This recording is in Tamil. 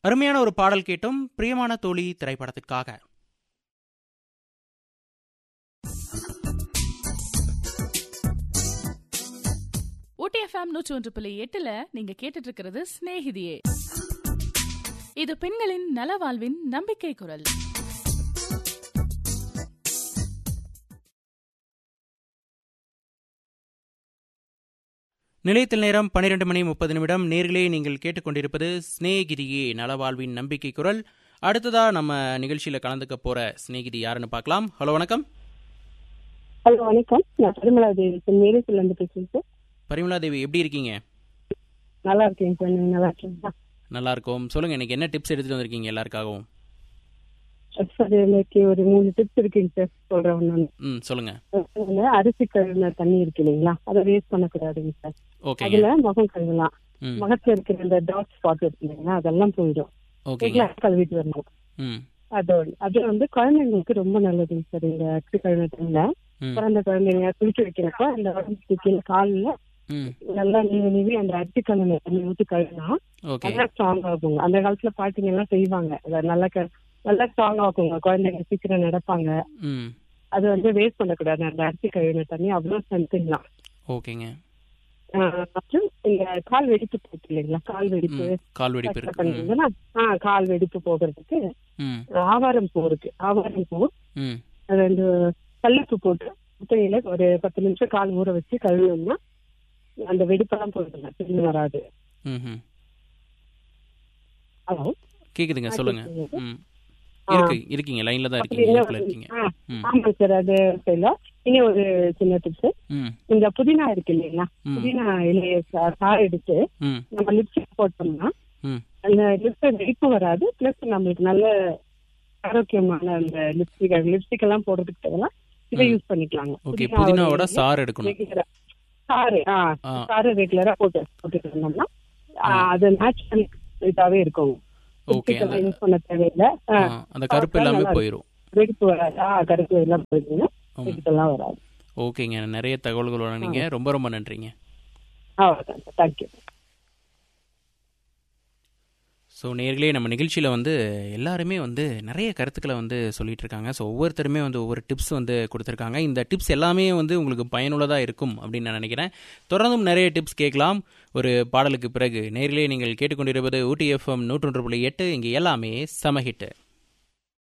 அருமையான ஒரு பாடல் கேட்டும் பிரியமான தோழி திரைப்படத்திற்காக ஊட்டி எஃப்எம் நூற்றி ஒன்று புள்ளி எட்டுல நீங்க கேட்டுட்டு இருக்கிறது சிநேகிதியே இது பெண்களின் நலவாழ்வின் நம்பிக்கை குரல் நிலையத்தில் நேரம் பன்னிரண்டு மணி முப்பது நிமிடம் நேர்களே நீங்கள் கேட்டுக்கொண்டிருப்பது ஸ்நேகிதியே நலவாழ்வின் நம்பிக்கை குரல் அடுத்ததா நம்ம நிகழ்ச்சியில கலந்துக்க போற சிநேகிதி யாருன்னு பார்க்கலாம் ஹலோ வணக்கம் ஹலோ வணக்கம் நான் பரிமலா தேவி சார் மேரிசில் இருந்து பேசுறேன் சார் பரிமலா தேவி எப்படி இருக்கீங்க நல்லா இருக்கேன் சார் நீங்க நல்லா இருக்கீங்களா நல்லா இருக்கோம் சொல்லுங்க இன்னைக்கு என்ன டிப்ஸ் எடுத்துட்டு வந்திருக்கீங்க எல்லாருக்காகவும் சார் எனக்கு ஒரு மூணு டிப்ஸ் இருக்குங்க சார் சொல்றேன் நான் ம் சொல்லுங்க அரிசி கழுவின தண்ணி இருக்கு இல்லைங்களா அதை வேஸ்ட் பண்ணக்கூடாதுங்க சார் ஓகேங்க அதுல முகம் கழுவலாம் ம் முகத்துல இருக்கிற இந்த டாட் ஸ்பாட் இருக்கு இல்லைங்களா அதெல்லாம் போயிடும் ஓகேங்க ரெகுலரா கழுவிட்டு வரணும் ம் அதோட அது வந்து குழந்தைங்களுக்கு ரொம்ப நல்லதுங்க சார் இந்த அரிசி கழுவின தண்ணியில ம் பிறந்த குழந்தைங்க குளிக்க வைக்கிறப்ப அந்த உடம்புக்கு கீழே காலில் ம் நல்லா நீவி நீவி அந்த அரிசி கழுவின தண்ணி ஊற்றி கழுவினா ஓகே நல்லா ஸ்ட்ராங் ஆகுங்க அந்த காலத்துல பாட்டிங்க எல்லாம் செய்வாங்க அதை நல்லா க- நல்லா ஸ்ட்ராங் ஆகுங்க குழந்தைங்க சீக்கிரம் நடப்பாங்க ம் அது வந்து வேஸ்ட் பண்ணக்கூடாது அந்த அரிசி கழுவின தண்ணி அவ்வளவு ஸ்ட்ரென்த்துங்களாம் ஓகேங்க மற்றும் இந்த கால் வெடிப்பு போச்சு இல்லைங்களா கால் வெடிப்பு ம் கால் வெடிப்பு இருக்கு ம் பண்ணீங்கன்னா ஆ கால் வெடிப்பு போகிறதுக்கு ம் ஆவாரம் பூ இருக்கு ஆவாரம் பூ ம் அது வந்து கல்லுப்பு போட்டு முட்டையில ஒரு பத்து நிமிஷம் கால் ஊற வச்சு கழுவினோம்னா அந்த வெடிப்பெல்லாம் போயிடுங்க திரும்பி வராது ம் ம் ஹலோ கேக்குதுங்க சொல்லுங்க கேக்குதுங்க. ம் ஆ. இருக்கு இருக்கீங்க லைன்ல தான் அப்படி இருக்கீங்க என்ன இணைப்புல இருக்கீங்க ஆ, ம் ஆமா சார் அது செய்யலாம் இனி ஒரு சின்ன டிப்ஸ் ம் இந்த புதினா இருக்கு இல்லைங்களா ம் புதினா இலைய சா- சாறு எடுத்து ம் நம்ம லிப்ஸ்டிக் போட்டோம்னா ம் அந்த லிப்ஸ்ட் வெடிப்பு வராது பிளஸ் நம்மளுக்கு நல்ல ஆரோக்கியமான அந்த லிப்ஸ்டிக் லிப்ஸ்டிக் எல்லாம் போடுறதுக்கு தேவைலாம் இதை ம். யூஸ் பண்ணிக்கலாங்க ஓகே புதினா புதினாவோட ஒரு சாறு எடுக்கணும் regular ஆ. சாறு ஆ ஆ சாறு ரெகுலரா போட்டு போட்டுட்டு இருந்தோம்னா ஆ, அது நேச்சுரல் இதாவே இருக்கும் ஓகே லிப்ஸ்டிக் அந்த எல்லாம் யூஸ் பண்ண தேவையில்லை ஆ, ஆ, அந்த கருப்பு எல்லாமே நல்லா போயிடும் வெடிப்பு வராது ஆ கருப்பு எல்லாம் போயிடுங்க ம். வெடிப்பெல்லாம் வராது ஓகேங்க நிறைய தகவல்கள் வழங்குனீங்க ரொம்ப ரொம்ப நன்றிங்க அவ்வளோதான் சார் தேங்க்யூ ஸோ நேர்களே நம்ம நிகழ்ச்சியில் வந்து எல்லாருமே வந்து நிறைய கருத்துக்களை வந்து சொல்லிட்டு இருக்காங்க ஸோ ஒவ்வொருத்தருமே வந்து ஒவ்வொரு டிப்ஸ் வந்து கொடுத்துருக்காங்க இந்த டிப்ஸ் எல்லாமே வந்து உங்களுக்கு பயனுள்ளதாக இருக்கும் அப்படின்னு நான் நினைக்கிறேன் தொடர்ந்தும் நிறைய டிப்ஸ் கேட்கலாம் ஒரு பாடலுக்கு பிறகு நேர்களே நீங்கள் கேட்டுக்கொண்டிருப்பது ஊட்டி எஃப்எம் நூற்றொன்று புள்ளி எட்டு இங்கே எல்லாமே சமஹிட்டு